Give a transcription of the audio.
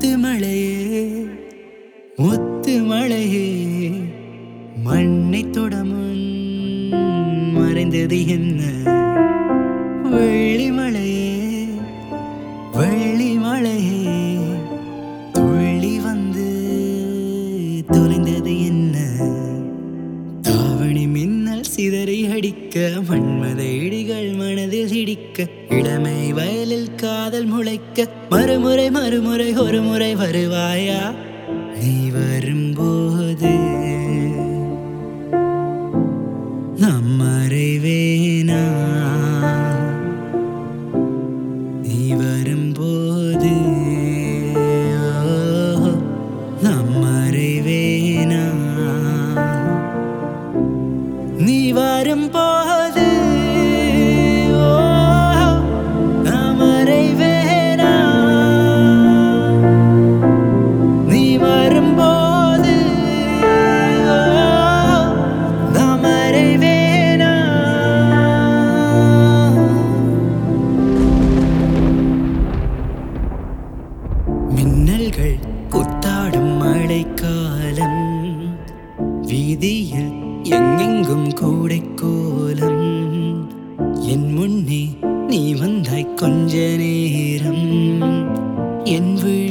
முத்து மழையே முத்து மழையே மண்ணை தொடமுன் மறைந்தது என்ன வெள்ளி மழையே வெள்ளி மழையே துள்ளி வந்து தொலைந்தது என்ன தாவணி மின்னல் சிதறி அடிக்க மன்மத இடிகள் மனதில் சிடிக்க இளமை வயலில் காதல் முளைக்க மறுமுறை மறுமுறை ஒரு முறை வருவாயா நீ வரும்போது நம் மறைவேனா நீ வரும்போது ஓ, நம் மறைவேனா நீ வரும்போது ஓ, நாம் மறைவேனா? நீ வரும்போது ஓ, நாம் மறைவேனா? மின்னல்கள் குத்தாடும் மழைக்காலம் வீதியில் எங்கெங்கும் கூடை கோலம் என் முன்னே நீ வந்தாய் கொஞ்ச நேரம் என் விழி